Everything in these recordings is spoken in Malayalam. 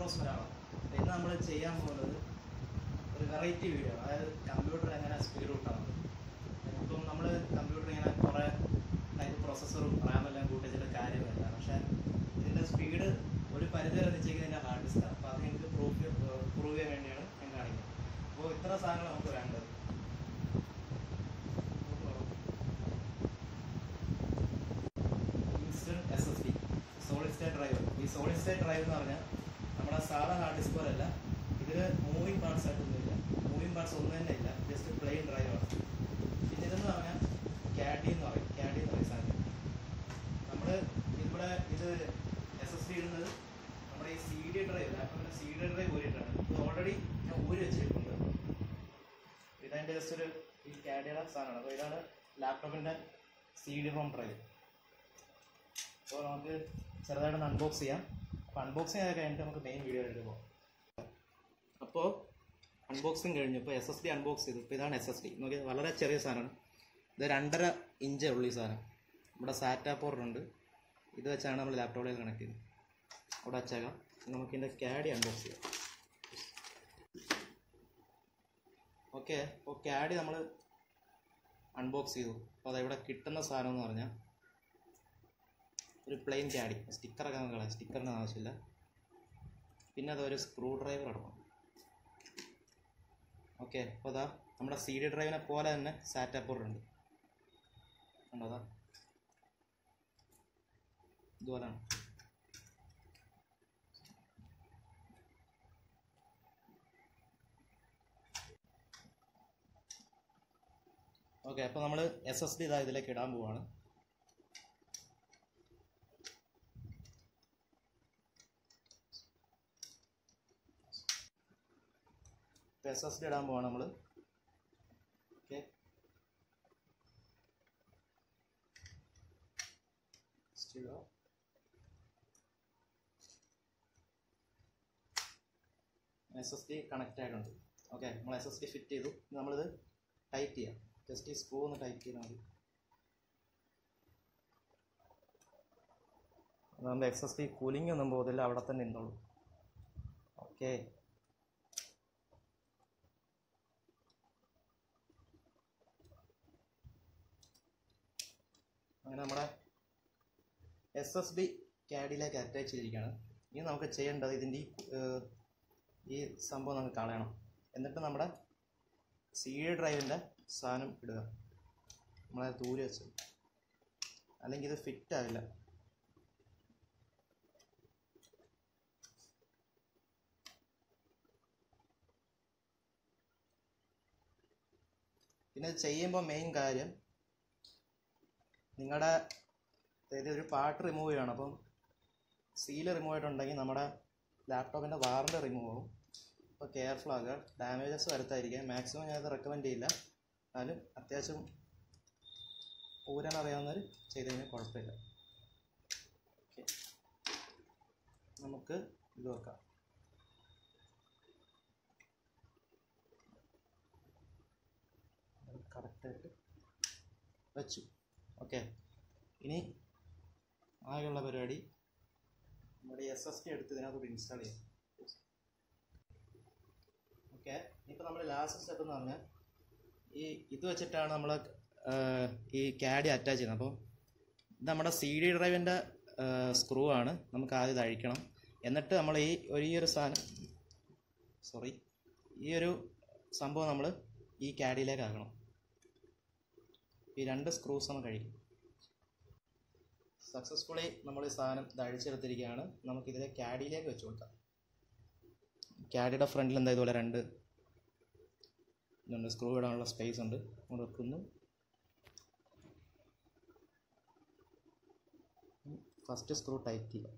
ബ്രോസ് ഒരാളാണ് അപ്പോൾ ഇന്ന് നമ്മൾ ചെയ്യാൻ പോകുന്നത് ഒരു വെറൈറ്റി വീഡിയോ അതായത് കമ്പ്യൂട്ടർ എങ്ങനെ സ്പീഡ് കൂട്ടാം ഇപ്പം നമ്മൾ കമ്പ്യൂട്ടർ ഇങ്ങനെ കുറേ അതിൻ്റെ പ്രൊസസ്സറും റാമെല്ലാം കൂട്ടിച്ചിട്ട് കാര്യമില്ല പക്ഷേ ഇതിൻ്റെ സ്പീഡ് ഒരു പരിധി വരെ നിശ്ചയിക്കുന്നതിൻ്റെ ഹാർഡ് ഡിസ്ക്കാണ് അപ്പോൾ അത് നിങ്ങൾക്ക് പ്രൂഫ് പ്രൂവ് ചെയ്യാൻ വേണ്ടിയാണ് ഞാൻ കാണിക്കുന്നത് അപ്പോൾ ഇത്ര സാധനങ്ങൾ നമുക്ക് വേണ്ടത് instant S S D solid state drive ഈ സോളിഡ് സ്റ്റേറ്റ് ഡ്രൈവ് എന്ന് പറഞ്ഞാൽ നമ്മുടെ സാധാ ഹാർഡ് ഡിസ്ക് പോലല്ല ഇതിൽ മൂവിങ് പാർട്സ് ആയിട്ടൊന്നുമില്ല മൂവിങ് പാർട്സ് ഒന്നും തന്നെ ഇല്ല ജസ്റ്റ് പ്ലെയിൻ ഡ്രൈവാണ് പിന്നെ ഇതെന്ന് പറഞ്ഞാൽ ക്യാഡി എന്ന് പറയും ക്യാഡി എന്ന് പറയും സാധനം നമ്മൾ ഇവിടെ ഇത് എസ് എസ് ഡി ഇടുന്നത് നമ്മുടെ ഈ സി ഡി ഡ്രൈവ് ലാപ്ടോപ്പിൻ്റെ സി ഡി ഡ്രൈവ് ഊരിയിട്ടാണ് ഇത് ഓൾറെഡി ഞാൻ ഊരി വെച്ചിട്ടുണ്ട് ഇതതിൻ്റെ ജസ്റ്റ് ഒരു ഈ ക്യാഡിയുടെ സാധനമാണ് അപ്പോൾ ഇതാണ് ലാപ്ടോപ്പിൻ്റെ സി ഡി റോം ഡ്രൈവ് അപ്പോൾ നമുക്ക് ചെറുതായിട്ടൊന്ന് അൺബോക്സ് ചെയ്യാം അപ്പോൾ അൺബോക്സിങ് ആയി കഴിഞ്ഞിട്ട് നമുക്ക് മെയിൻ വീഡിയോ ആയിട്ട് പോകാം അപ്പോൾ അൺബോക്സിങ് കഴിഞ്ഞു ഇപ്പോൾ എസ് എസ് ഡി അൺബോക്സ് ചെയ്തു ഇപ്പോൾ ഇതാണ് എസ് എസ് ഡി നോക്കിയാൽ വളരെ ചെറിയ സാധനമാണ് ഇത് രണ്ടര ഇഞ്ചേ ഉള്ളൂ ഈ സാധനം നമ്മുടെ സാറ്റാ പോർട്ടുണ്ട് ഇത് വെച്ചാണ് നമ്മൾ ലാപ്ടോപ്പിലേക്ക് കണക്ട് ചെയ്യുന്നത് അവിടെ വച്ചേക്കാം നമുക്ക് ഇതിൻ്റെ ക്യാഡി അൺബോക്സ് ചെയ്യാം ഓക്കെ അപ്പോൾ ക്യാഡി നമ്മൾ അൺബോക്സ് ചെയ്തു അപ്പോൾ അതിവിടെ കിട്ടുന്ന സാധനം എന്ന് പറഞ്ഞാൽ ഒരു പ്ലെയിൻ ക്യാഡി സ്റ്റിക്കറൊക്കെ നമുക്ക് കളയാം സ്റ്റിക്കറിൻ്റെ ആവശ്യമില്ല പിന്നെ അതൊരു സ്ക്രൂ ഡ്രൈവർ അടക്കണം ഓക്കെ അപ്പോൾ അതാ നമ്മുടെ സി ഡി ഡ്രൈവിനെ പോലെ തന്നെ സാറ്റാ പോർട്ട് ഉണ്ട് കണ്ടോ അതാ ഇതുപോലെയാണ് ഓക്കെ അപ്പോൾ നമ്മൾ എസ് എസ് ഡി ഇതാ ഇതിലേക്ക് ഇടാൻ പോവാണ് എസ് എസ് ഡി ഇടാൻ പോവാണ് നമ്മൾ okay S S D connect ആയിട്ടുണ്ട് ഓക്കെ നമ്മൾ എസ് എസ് ഡി ഫിറ്റ് ചെയ്തു ഇനി നമ്മളിത് ടൈറ്റ് ചെയ്യാം ജസ്റ്റ് ഈ സ്ക്രൂ ഒന്ന് ടൈറ്റ് ചെയ്താൽ മതി നമ്മുടെ എക്സ് എസ് ഡി കൂലിംഗ് ഒന്നും പോകുന്നില്ല അവിടെ തന്നെ നിന്നോളൂ ഓക്കെ അങ്ങനെ നമ്മുടെ എസ് എസ് ഡി ക്യാഡിലേക്ക് അറ്റാച്ച് ചെയ്തിരിക്കുകയാണ് ഇനി നമുക്ക് ചെയ്യേണ്ടത് ഇതിൻ്റെ ഈ ഏഹ്, ഈ സംഭവം നമുക്ക് കളയണം എന്നിട്ട് നമ്മുടെ സി ഡി ഡ്രൈവിൻ്റെ സാധനം ഇടുക നമ്മളത് ദൂരെ വെച്ച് അല്ലെങ്കിൽ ഇത് ഫിറ്റ് ആവില്ല പിന്നെ ഇത് ചെയ്യുമ്പോൾ മെയിൻ കാര്യം നിങ്ങളുടെ അതായത് ഒരു പാർട്ട് റിമൂവ് ചെയ്യണം അപ്പം സീല് റിമൂവ് ആയിട്ടുണ്ടെങ്കിൽ നമ്മുടെ ലാപ്ടോപ്പിൻ്റെ വാറണ്ടി റിമൂവ് ആവും അപ്പോൾ കെയർഫുൾ ആകുക ഡാമേജസ് വരുത്താതിരിക്കുക മാക്സിമം ഞാനത് റെക്കമെൻഡ് ചെയ്യില്ല എന്നാലും അത്യാവശ്യം ഊരാൻ അറിയാവുന്നവർ ചെയ്ത് കഴിഞ്ഞാൽ കുഴപ്പമില്ല ഓക്കെ നമുക്ക് ഇത് വെക്കാം കറക്റ്റായിട്ട് വെച്ചു ഓക്കെ ഇനി ആകെയുള്ള പരിപാടി നമ്മുടെ എസ് എസ് ടി എടുത്ത് ഇതിനകത്തോട്ട് ഇൻസ്റ്റാൾ ചെയ്യാം ഓക്കെ ഇപ്പോൾ നമ്മൾ ലാസ്റ്റ് സ്റ്റെപ്പ് എന്ന് പറഞ്ഞാൽ ഈ ഇത് വെച്ചിട്ടാണ് നമ്മൾ ഈ ക്യാഡി അറ്റാച്ച് ചെയ്യുന്നത് അപ്പോൾ ഇത് നമ്മുടെ സി ഡി ഡ്രൈവിൻ്റെ സ്ക്രൂ ആണ് നമുക്ക് ആദ്യം ഇത് അഴിക്കണം എന്നിട്ട് നമ്മൾ ഈ ഒരു ഈ ഒരു സാധനം സോറി ഈ ഒരു സംഭവം നമ്മൾ ഈ ക്യാഡിയിലേക്ക് ആക്കണം ഈ രണ്ട് സ്ക്രൂസ് നമ്മൾ കഴിക്കും സക്സസ്ഫുള്ളി നമ്മൾ ഈ സാധനം ഇത് അഴിച്ചെടുത്തിരിക്കുകയാണ് നമുക്കിതിലെ ക്യാഡിയിലേക്ക് വെച്ച് കൊടുക്കാം ക്യാഡിയുടെ ഫ്രണ്ടിൽ എന്താ ഇതുപോലെ രണ്ട് ഇതുണ്ട് സ്ക്രൂ ഇടാനുള്ള സ്പേസ് ഉണ്ട് അവിടെ വെക്കുന്നു ഫസ്റ്റ് സ്ക്രൂ ടൈറ്റ് ചെയ്യുക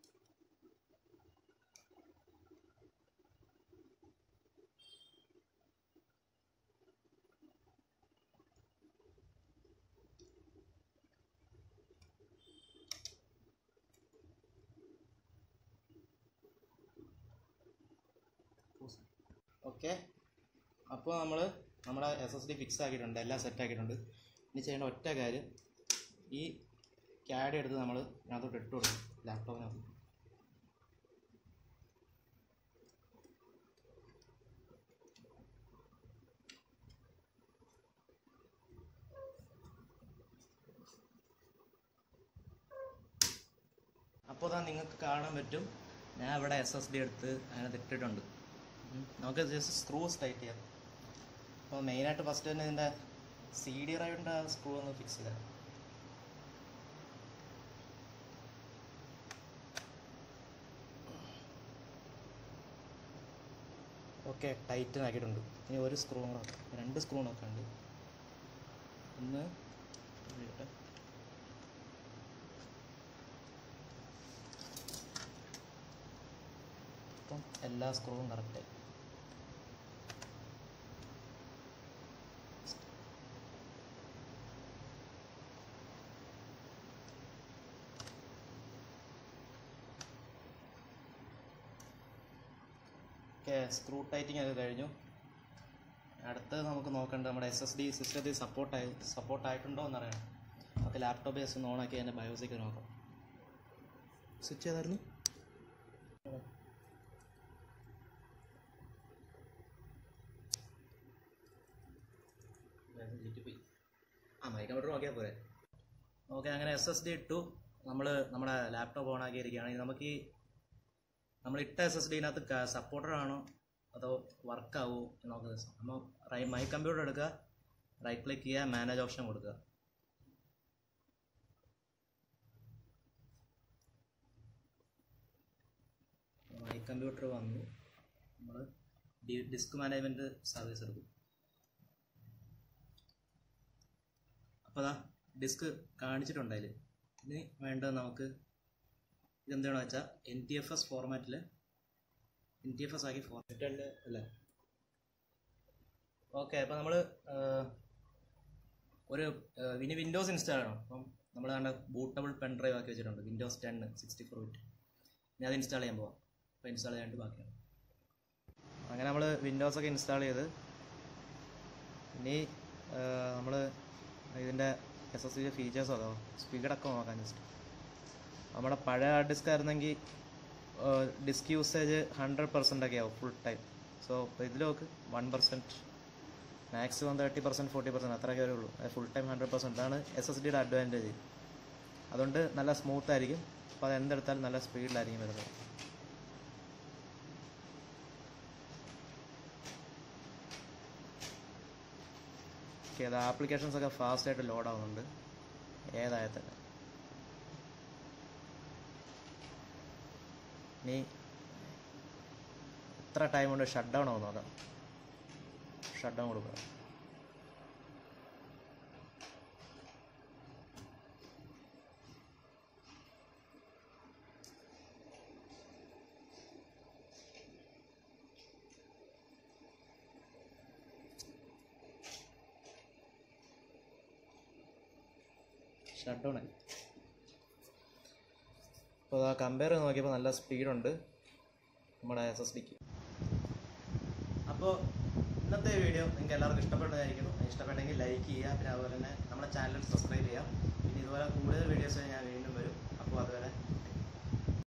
ഓക്കെ അപ്പോൾ നമ്മൾ നമ്മുടെ എസ് എസ് ഡി ഫിക്സ് ആക്കിയിട്ടുണ്ട് എല്ലാം സെറ്റ് ആക്കിയിട്ടുണ്ട് ഇനി ചെയ്യേണ്ട ഒറ്റ കാര്യം ഈ ക്യാഡ് എടുത്ത് നമ്മൾ ഇതിനകത്തോട്ട് ഇട്ട് കൊടുക്കും ലാപ്ടോപ്പിനകത്ത് നിങ്ങൾക്ക് കാണാൻ പറ്റും ഞാൻ ഇവിടെ എസ് എസ് ഡി എടുത്ത് അതിനകത്ത് ഇട്ടിട്ടുണ്ട് ഉം. നമുക്ക് ജസ്റ്റ് സ്ക്രൂസ് ടൈറ്റ് ചെയ്യാം അപ്പോൾ മെയിനായിട്ട് ഫസ്റ്റ് തന്നെ ഇതിൻ്റെ സി ഡി റൈഡിൻ്റെ സ്ക്രൂ ഒന്ന് ഫിക്സ് ചെയ്താൽ ഓക്കെ ടൈറ്റ് ആക്കിയിട്ടുണ്ട് ഇനി ഒരു സ്ക്രൂ കൂടെ വെക്കാം. രണ്ട് സ്ക്രൂ ഒക്കെ ഉണ്ട് ഒന്ന് ഇവിടെ. ഇപ്പം എല്ലാ സ്ക്രൂവും കറക്റ്റായി ഓക്കെ സ്ക്രൂ ടൈറ്റിംഗ് ഒക്കെ കഴിഞ്ഞു അടുത്തത് നമുക്ക് നോക്കേണ്ടത് നമ്മുടെ എസ് എസ് ഡി സിസ്റ്റത്തിൽ സപ്പോർട്ടായി സപ്പോർട്ട് ആയിട്ടുണ്ടോ എന്നറിയണം നമുക്ക് ലാപ്ടോപ്പ് ജസ്റ്റ് ഒന്ന് ഓണാക്കി അതിൻ്റെ ബയോസിക്ക് നോക്കാം സ്വിച്ച് ചെയ്തായിരുന്നു ആ മൈ കമ്പ്യൂട്ടർ നോക്കിയാൽ പോരെ ഓക്കെ അങ്ങനെ എസ് എസ് ഡി ഇട്ടു നമ്മൾ നമ്മുടെ ലാപ്ടോപ്പ് ഓൺ ആക്കിയിരിക്കുകയാണ് നമുക്ക് ഈ നമ്മൾ ഇട്ട എസ് എസ് ഡിനകത്ത് സപ്പോർട്ടർ ആണോ അതോ വർക്ക് ആവോ എന്ന് നോക്കുന്നത് നമ്മൾ റൈ മൈ കമ്പ്യൂട്ടർ എടുക്കുക റൈറ്റ് ക്ലിക്ക് ചെയ്യുക മാനേജ് ഓപ്ഷൻ കൊടുക്കുക മൈ കമ്പ്യൂട്ടർ വന്നു നമ്മൾ ഡിസ്ക് മാനേജ്മെൻറ്റ് സർവീസ് എടുക്കും അപ്പോൾ അതാ ഡിസ്ക് കാണിച്ചിട്ടുണ്ട് അതിൽ ഇനി വേണ്ടത് നമുക്ക് ഇതെന്താണെന്ന് വെച്ചാൽ എൻ ടി എഫ് എസ് ഫോർമാറ്റിൽ എൻ ടി എഫ് എസ് ആക്കി ഫോർമാറ്റ് അല്ലേ ഓക്കെ അപ്പോൾ നമ്മൾ ഒരു ആ, ഇനി വിൻഡോസ് ഇൻസ്റ്റാൾ ചെയ്യണം അപ്പം നമ്മൾ കണ്ട ബൂട്ടബിൾ പെൻ ഡ്രൈവ് ആക്കി വെച്ചിട്ടുണ്ട് Windows ten sixty four bit ഇനി അത് ഇൻസ്റ്റാൾ ചെയ്യാൻ പോവാം അപ്പോൾ ഇൻസ്റ്റാൾ ചെയ്യാണ്ട് ബാക്കിയാണ് അങ്ങനെ നമ്മൾ വിൻഡോസ് ഒക്കെ ഇൻസ്റ്റാൾ ചെയ്ത് ഇനി നമ്മൾ ഇതിൻ്റെ എസ് എസ് ഡി ഫീച്ചേഴ്സ് നോക്കാം സ്പീഡൊക്കെ നോക്കാം ജസ്റ്റ് നമ്മുടെ പഴയ ഹാർഡ് ഡിസ്ക് ആയിരുന്നെങ്കിൽ ഡിസ്ക് യൂസേജ് ഹൺഡ്രഡ് പെർസെൻ്റ് ഒക്കെ ആവും ഫുൾ ടൈം സോ ഇതിൽ നോക്ക് one percent maximum thirty percent forty percent അത്രയൊക്കെ വരുള്ളൂ ഫുൾ ടൈം ഹൺഡ്രഡ് പെർസെൻറ്റ് ആണ് എസ് എസ് ഡിയുടെ അഡ്വാൻറ്റേജ് അതുകൊണ്ട് നല്ല സ്മൂത്ത് ആയിരിക്കും അപ്പോൾ അത് എന്തെടുത്താലും നല്ല സ്പീഡിലായിരിക്കും വരുന്നത് ഓക്കെ അത് ആപ്ലിക്കേഷൻസ് ഒക്കെ ഫാസ്റ്റ് ആയിട്ട് ലോഡ് ആവുന്നുണ്ട് ഏതായ തന്നെ ഇനി എത്ര ടൈം കൊണ്ട് ഷട്ട് ഡൗൺ ആവുന്നു അതാ ഷട്ട് ഡൗൺ കൊടുക്കുക ഷട്ട് ഡൗൺ ആയി അപ്പോൾ ആ കമ്പയർ ചെയ്ത് നോക്കിയപ്പോൾ നല്ല സ്പീഡുണ്ട് നമ്മുടെ എസ് എസ് ഡിക്ക് അപ്പോൾ ഇന്നത്തെ വീഡിയോ നിങ്ങൾക്ക് എല്ലാവർക്കും ഇഷ്ടപ്പെട്ടതായിരിക്കുന്നു ഇഷ്ടപ്പെട്ടെങ്കിൽ ലൈക്ക് ചെയ്യുക പിന്നെ അതുപോലെ തന്നെ നമ്മുടെ ചാനൽ സബ്സ്ക്രൈബ് ചെയ്യുക പിന്നെ ഇതുപോലെ കൂടുതൽ വീഡിയോസ് ഞാൻ വീണ്ടും